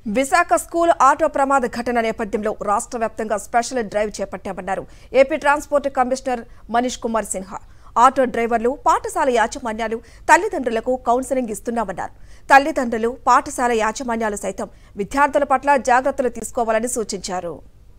Visakha school auto ప్రమాద ఘటన నేపథ్యంలో రాష్ట్ర వ్యాప్తంగా స్పెషల్ డ్రైవ్ చేపట్టామన్నారు AP transport commissioner Manish Kumar Sinha auto డ్రైవర్లు పాఠశాల యాజమాన్యాలు తల్లిదండ్రులకు కౌన్సిలింగ్ ఇస్తున్నామన్నారు తల్లిదండ్రులు పాఠశాల యాజమాన్యాలు సైతం విద్యార్థుల పట్ల జాగ్రత్తలు తీసుకోవాలని సూచించారు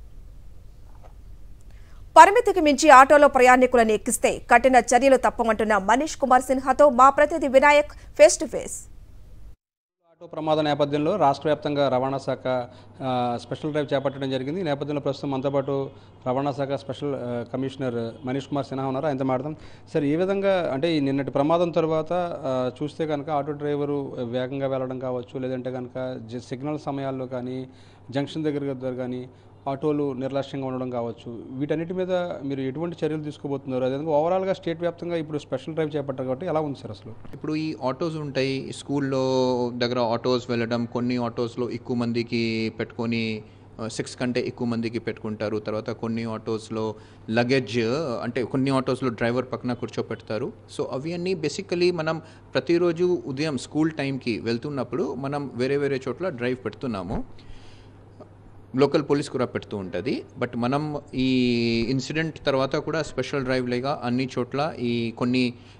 పరిమితికి మించి ఆటోలో ప్రయాణికులను ఎక్కిస్తే కఠిన చర్యలు తప్పమంటున్న మనీష్ కుమార్ సిన్హాతో మా ప్రతినిధి Vinayak face to face auto ప్రమాద నేపథ్యంలో రాష్ట్ర వ్యాప్తంగా రవాణా శాఖ ఆ, స్పెషల్ డ్రైవ్ చేపట్టడం జరిగింది ఈ నేపథ్యంలో ప్రస్తుతం మనతో పాటు రవాణా శాఖ స్పెషల్ ఆ, కమిషనర్ మనీష్ కుమార్ సిన్హా ఉన్నారు ఆయనతో మాట్లాడదాం సార్ ఏ విధంగా అంటే ఈ నిన్నటి ప్రమాదం తర్వాత ఆ, చూస్తే కనుక ఆటో డ్రైవరు వేగంగా వెళ్ళడం కావచ్చు లేదంటే కనుక జ- సిగ్నల్ సమయాల్లో కానీ జంక్షన్ దగ్గర దగ్గర కానీ ఆటోలు నిర్లక్ష్యంగా ఉండడం కావచ్చు వీటన్నిటి మీద మీరు ఎటువంటి చర్యలు తీసుకోబోతున్నారు అదేవిధంగా ఓవరాల్గా స్టేట్ వ్యాప్తంగా ఇప్పుడు స్పెషల్ డ్రైవ్ చేపట్టారు కాబట్టి ఎలా ఉంది సార్ అసలు ఇప్పుడు ఈ ఆటోస్ ఉంటాయి స్కూల్లో దగ్గర ఆటోస్ వెళ్ళడం కొన్ని ఆటోస్లో ఎక్కువ మందికి పెట్టుకొని సిక్స్ కంటే ఎక్కువ మందికి పెట్టుకుంటారు తర్వాత కొన్ని ఆటోస్లో లగేజ్ అంటే కొన్ని ఆటోస్లో డ్రైవర్ పక్కన కూర్చోపెడతారు సో అవి అన్నీ బేసికలీ మనం ప్రతిరోజు ఉదయం స్కూల్ టైంకి వెళ్తున్నప్పుడు మనం వేరే వేరే చోట్ల డ్రైవ్ పెడుతున్నాము లోకల్ పోలీస్ కూడా పెడుతూ ఉంటుంది బట్ మనం ఈ ఇన్సిడెంట్ తర్వాత కూడా స్పెషల్ డ్రైవ్ లేగా అన్ని చోట్ల ఈ కొన్ని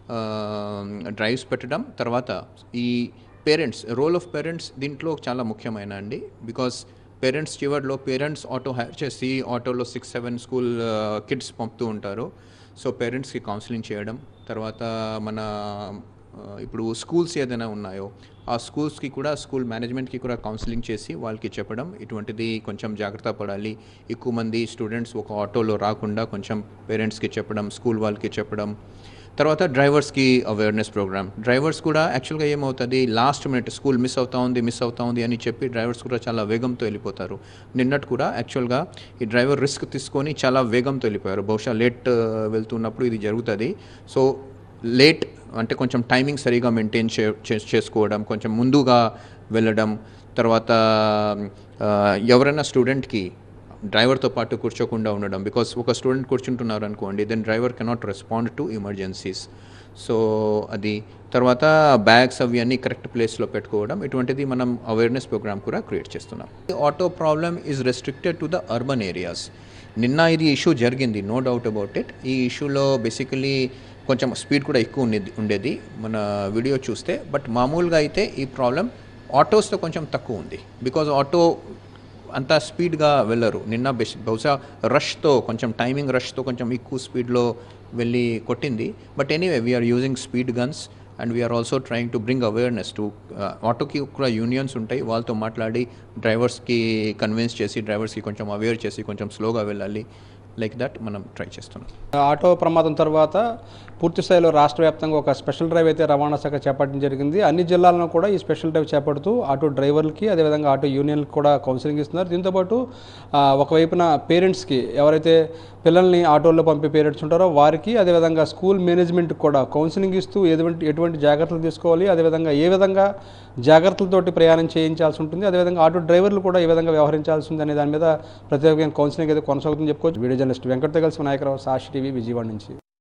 డ్రైవ్స్ పెట్టడం తర్వాత ఈ పేరెంట్స్ రోల్ ఆఫ్ పేరెంట్స్ దీంట్లో చాలా ముఖ్యమైన అండి బికాస్ పేరెంట్స్ చివర్లో పేరెంట్స్ ఆటో హైర్ చేసి ఆటోలో సిక్స్ సెవెన్ స్కూల్ కిడ్స్ పంపుతూ ఉంటారు సో పేరెంట్స్కి కౌన్సిలింగ్ చేయడం తర్వాత మన ఆ, ఇప్పుడు స్కూల్స్ ఏదైనా ఉన్నాయో ఆ స్కూల్స్కి కూడా స్కూల్ మేనేజ్మెంట్కి కూడా కౌన్సిలింగ్ చేసి వాళ్ళకి చెప్పడం ఇటువంటిది కొంచెం జాగ్రత్త పడాలి ఎక్కువ మంది స్టూడెంట్స్ ఒక ఆటోలో రాకుండా కొంచెం పేరెంట్స్కి చెప్పడం స్కూల్ వాళ్ళకి చెప్పడం తర్వాత డ్రైవర్స్కి అవేర్నెస్ ప్రోగ్రామ్ డ్రైవర్స్ కూడా యాక్చువల్గా ఏమవుతుంది లాస్ట్ మినిట్ స్కూల్ మిస్ అవుతా ఉంది మిస్ అవుతా ఉంది అని చెప్పి డ్రైవర్స్ కూడా చాలా వేగంతో వెళ్ళిపోతారు నిన్నటి కూడా యాక్చువల్గా ఈ డ్రైవర్ రిస్క్ తీసుకొని చాలా వేగంతో వెళ్ళిపోయారు బహుశా లేట్ వెళ్తున్నప్పుడు ఇది జరుగుతుంది సో లేట్ అంటే కొంచెం టైమింగ్ సరిగా మెయింటైన్ చే చే- చేసుకోవడం కొంచెం ముందుగా వెళ్ళడం తర్వాత ఆ, ఎవరైనా స్టూడెంట్కి డ్రైవర్తో పాటు కూర్చోకుండా ఉండడం బికాస్ ఒక స్టూడెంట్ కూర్చుంటున్నారు అనుకోండి then driver cannot respond to emergencies so అది తర్వాత బ్యాగ్స్ అవి అన్నీ కరెక్ట్ ప్లేస్లో పెట్టుకోవడం ఇటువంటిది మనం అవేర్నెస్ ప్రోగ్రామ్ కూడా క్రియేట్ చేస్తున్నాం auto problem is restricted to the urban areas నిన్న ఇది ఇష్యూ జరిగింది నో డౌట్ అబౌట్ ఇట్ ఈ ఇష్యూలో బేసికలీ కొంచెం స్పీడ్ కూడా ఎక్కువ ఉండేది ఉండేది మన వీడియో చూస్తే బట్ మామూలుగా అయితే ఈ ప్రాబ్లం ఆటోస్తో కొంచెం తక్కువ ఉంది బికాజ్ ఆటో అంత స్పీడ్గా వెళ్ళరు నిన్న బెస్ బహుశా రష్తో కొంచెం టైమింగ్ రష్తో కొంచెం ఎక్కువ స్పీడ్లో వెళ్ళి కొట్టింది but anyway we are using speed guns and we are also trying to bring awareness to ఆటోకి కూడా యూనియన్స్ ఉంటాయి వాళ్ళతో మాట్లాడి డ్రైవర్స్కి కన్విన్స్ చేసి డ్రైవర్స్కి కొంచెం అవేర్ చేసి కొంచెం స్లోగా వెళ్ళాలి లైక్ దట్ మనం ట్రై చేస్తున్నాం ఆటో ప్రమాదం తర్వాత పూర్తి స్థాయిలో రాష్ట్ర వ్యాప్తంగా ఒక స్పెషల్ డ్రైవ్ అయితే రవాణా శాఖ చేపట్టడం జరిగింది అన్ని జిల్లాలను కూడా ఈ స్పెషల్ డ్రైవ్ చేపడుతూ ఆటో డ్రైవర్లకి అదేవిధంగా ఆటో యూనియన్కి కూడా కౌన్సిలింగ్ ఇస్తున్నారు దీంతోపాటు ఆ, ఒకవైపున పేరెంట్స్కి ఎవరైతే పిల్లల్ని ఆటోల్లో పంపే పేరెంట్స్ ఉంటారో వారికి అదేవిధంగా స్కూల్ మేనేజ్మెంట్కి కూడా కౌన్సిలింగ్ ఇస్తూ ఎటువంటి ఎటువంటి జాగ్రత్తలు తీసుకోవాలి అదేవిధంగా ఏ విధంగా జాగ్రత్తలతోటి ప్రయాణం చేయించాల్సి ఉంటుంది అదేవిధంగా ఆటో డ్రైవర్లు కూడా ఏ విధంగా వ్యవహరించాల్సి ఉంది అనే దాని మీద ప్రత్యేకమైన కౌన్సిలింగ్ అయితే కొనసాగుతుందని చెప్పుకోవచ్చు వీడియో జర్నలిస్ట్ వెంకట్ కలిసి నాయకరావు సాక్షి టీవీ విజయవాడ నుంచి